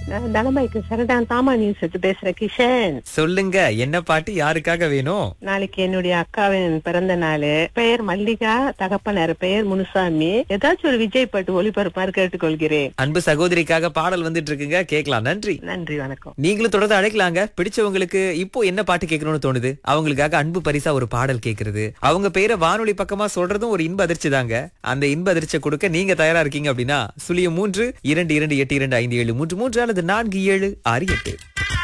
நான் தனபாய்க்கு சரடான் தாமா நியூஸ் எடுத்து பேசுறேன் கிஷன் சொல்லுங்க என்ன பாட்டு யாருக்காக வேணும் நாளைக்கு என்னுடைய அக்காவின் பிறந்த நாள் பெயர் மல்லிகா தகப்பனார் பெயர் முனுசாமி ஏதாச்சும் ஒரு விஜய் பாட்டு ஒளிபரப்பாரு கேட்டுக்கொள்கிறேன் அன்பு சகோதரிக்காக பாடல் வந்துட்டு இருக்குங்க கேட்கலாம் நன்றி நன்றி வணக்கம் நீங்களும் தொடர்ந்து அழைக்கலாங்க பிடிச்சவங்களுக்கு இப்போ என்ன பாட்டு கேட்கணும்னு தோணுது அவங்களுக்காக அன்பு பரிசா ஒரு பாடல் கேக்குறது அவங்க பேரை வானொலி பக்கமா சொல்றதும் ஒரு இன்ப அதிர்ச்சி தாங்க அந்த இன்ப அதிர்ச்சியை கொடுக்க நீங்க தயாரா இருக்கீங்க அப்படின்னா சுழியம் மூன்று இரண்டு இரண்டு எட்டு இரண்டு ஐந்து ஏழு மூன்று மூன்று அல்லது நான்கு ஏழு ஆறு எட்டு